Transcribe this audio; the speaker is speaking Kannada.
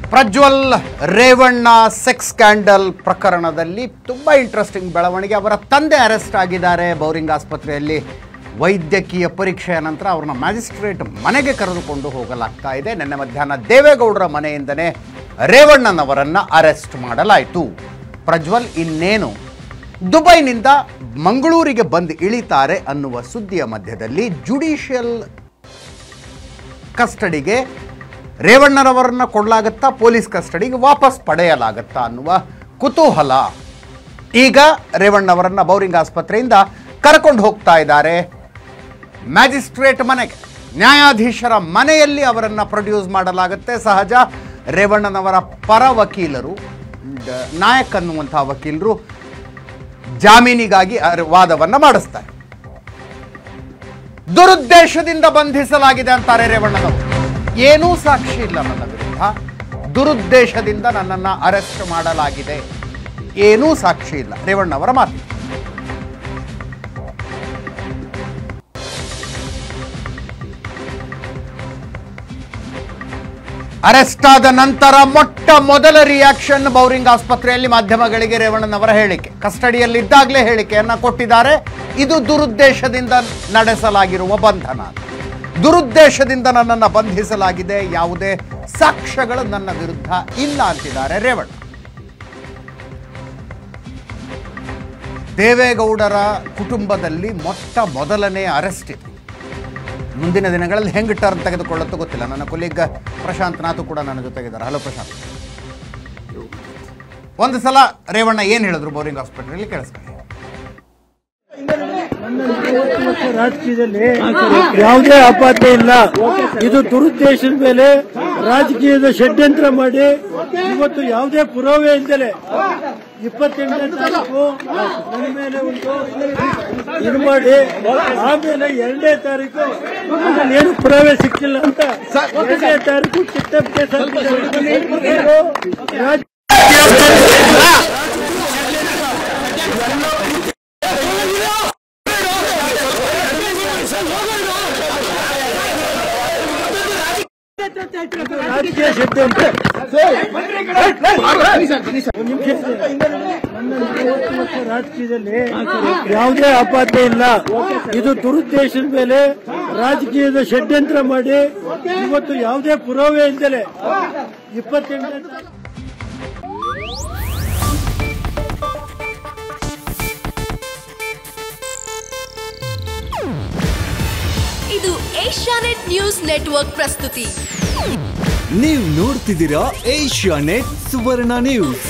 ಪ್ರಜ್ವಲ್ ರೇವಣ್ಣ ಸೆಕ್ಸ್ ಸ್ಕ್ಯಾಂಡಲ್ ಪ್ರಕರಣದಲ್ಲಿ ತುಂಬ ಇಂಟ್ರೆಸ್ಟಿಂಗ್ ಬೆಳವಣಿಗೆ ಅವರ ತಂದೆ ಅರೆಸ್ಟ್ ಆಗಿದ್ದಾರೆ ಬೌರಿಂಗ್ ಆಸ್ಪತ್ರೆಯಲ್ಲಿ ವೈದ್ಯಕೀಯ ಪರೀಕ್ಷೆಯ ನಂತರ ಅವ್ರನ್ನ ಮ್ಯಾಜಿಸ್ಟ್ರೇಟ್ ಮನೆಗೆ ಕರೆದುಕೊಂಡು ಹೋಗಲಾಗ್ತಾ ಇದೆ ನಿನ್ನೆ ಮಧ್ಯಾಹ್ನ ದೇವೇಗೌಡರ ಮನೆಯಿಂದನೇ ರೇವಣ್ಣನವರನ್ನು ಅರೆಸ್ಟ್ ಮಾಡಲಾಯಿತು ಪ್ರಜ್ವಲ್ ಇನ್ನೇನು ದುಬೈನಿಂದ ಮಂಗಳೂರಿಗೆ ಬಂದು ಇಳಿತಾರೆ ಅನ್ನುವ ಸುದ್ದಿಯ ಮಧ್ಯದಲ್ಲಿ ಜುಡಿಷಿಯಲ್ ಕಸ್ಟಡಿಗೆ ರೇವಣ್ಣನವರನ್ನ ಕೊಡಲಾಗತ್ತಾ ಪೊಲೀಸ್ ಕಸ್ಟಡಿಗೆ ವಾಪಸ್ ಪಡೆಯಲಾಗತ್ತಾ ಅನ್ನುವ ಕುತೂಹಲ ಈಗ ರೇವಣ್ಣವರನ್ನ ಬೌರಿಂಗ್ ಆಸ್ಪತ್ರೆಯಿಂದ ಕರ್ಕೊಂಡು ಹೋಗ್ತಾ ಇದ್ದಾರೆ ಮ್ಯಾಜಿಸ್ಟ್ರೇಟ್ ಮನೆಗೆ ನ್ಯಾಯಾಧೀಶರ ಮನೆಯಲ್ಲಿ ಅವರನ್ನು ಪ್ರೊಡ್ಯೂಸ್ ಮಾಡಲಾಗುತ್ತೆ ಸಹಜ ರೇವಣ್ಣನವರ ಪರ ವಕೀಲರು ಡ- ನಾಯಕ್ ಅನ್ನುವಂಥ ವಕೀಲರು ಜಾಮೀನಿಗಾಗಿ ಅರ್- ವಾದವನ್ನ ಮಾಡಿಸ್ತಾರೆ ದುರುದ್ದೇಶದಿಂದ ಬಂಧಿಸಲಾಗಿದೆ ಅಂತಾರೆ ರೇವಣ್ಣನವರು ಏನೂ ಸಾಕ್ಷಿ ಇಲ್ಲ ನನ್ನ ವಿರುದ್ಧ ದುರುದ್ದೇಶದಿಂದ ನನ್ನನ್ನು ಅರೆಸ್ಟ್ ಮಾಡಲಾಗಿದೆ ಏನೂ ಸಾಕ್ಷಿ ಇಲ್ಲ ರೇವಣ್ಣವರ ಮಾತು ಅರೆಸ್ಟ್ ಆದ ನಂತರ ಮೊಟ್ಟ ಮೊದಲ ರಿಯಾಕ್ಷನ್ ಬೌರಿಂಗ್ ಆಸ್ಪತ್ರೆಯಲ್ಲಿ ಮಾಧ್ಯಮಗಳಿಗೆ ರೇವಣ್ಣನವರ ಹೇಳಿಕೆ ಕಸ್ಟಡಿಯಲ್ಲಿದ್ದಾಗಲೇ ಹೇಳಿಕೆಯನ್ನ ಕೊಟ್ಟಿದ್ದಾರೆ ಇದು ದುರುದ್ದೇಶದಿಂದ ನಡೆಸಲಾಗಿರುವ ಬಂಧನ ದುರುದ್ದೇಶದಿಂದ ನನ್ನನ್ನು ಬಂಧಿಸಲಾಗಿದೆ ಯಾವುದೇ ಸಾಕ್ಷ್ಯಗಳು ನನ್ನ ವಿರುದ್ಧ ಇಲ್ಲ ಅಂತಿದ್ದಾರೆ ರೇವಣ್ಣ ದೇವೇಗೌಡರ ಕುಟುಂಬದಲ್ಲಿ ಮೊಟ್ಟ ಮೊದಲನೇ ಅರೆಸ್ಟ್ ಇದು ಮುಂದಿನ ದಿನಗಳಲ್ಲಿ ಹೆಂಗೆ ಟರ್ನ್ ತೆಗೆದುಕೊಳ್ಳುತ್ತೋ ಗೊತ್ತಿಲ್ಲ ನನ್ನ ಕೊಲೀಗ್ ಪ್ರಶಾಂತ್ ನಾಥು ಕೂಡ ನನ್ನ ಜೊತೆಗಿದ್ದಾರೆ ಹಲೋ ಪ್ರಶಾಂತ್ ಒಂದು ಸಲ ರೇವಣ್ಣ ಏನು ಹೇಳಿದ್ರು ಬೋರಿಂಗ್ ಹಾಸ್ಪಿಟಲ್ ಕೇಳಿಸ್ಕೊಳ್ಳಿ ರಾಜಕೀಯದಲ್ಲಿ ಯಾವುದೇ ಆಪಾತ ಇಲ್ಲ ಇದು ದುರುದ್ದೇಶದ ಮೇಲೆ ರಾಜಕೀಯದ ಷಡ್ಯಂತ್ರ ಮಾಡಿ ಇವತ್ತು ಯಾವುದೇ ಪುರಾವೆ ಇಲ್ದಲೆ ಇಪ್ಪತ್ತೆಂಟನೇ ತಾರೀಕು ನನ್ನ ಮೇಲೆ ಒಂದು ಇದು ಮಾಡಿ ಆಮೇಲೆ ಎರಡನೇ ತಾರೀಕು ಅದ್ರಲ್ಲಿ ಏನು ಪುರಾವೆ ಸಿಕ್ಕಿಲ್ಲ ಅಂತ ಎರಡನೇ ತಾರೀಕು ಕಿಟ್ಟಪ್ ಕೇಸ್ ಹಾಕಿದ್ದಾರೆ. ರಾಜ ರಾಜಕೀಯ ಷಡ್ಯಂತ್ರ ಒಂದು ನಿಮಿಷ ನನ್ನ ನಲವತ್ತು ವರ್ಷ ರಾಜಕೀಯದಲ್ಲಿ ಯಾವುದೇ ಆಪಾತ ಇಲ್ಲ ಇದು ದುರುದ್ದೇಶದ ಮೇಲೆ ರಾಜಕೀಯದ ಷಡ್ಯಂತ್ರ ಮಾಡಿ ಇವತ್ತು ಯಾವುದೇ ಪುರಾವೆ ಇಲ್ದಲೆ ಇಪ್ಪತ್ತೆಂಟನೇ ತಾರೀಕು ಇದು ಏಷ್ಯಾನೆಟ್ ನ್ಯೂಸ್ ನೆಟ್ವರ್ಕ್ ಪ್ರಸ್ತುತಿ ನೀವು ನೋಡ್ತಿದ್ದೀರಾ ಏಷ್ಯಾ ನೆಟ್ ಸುವರ್ಣ ನ್ಯೂಸ್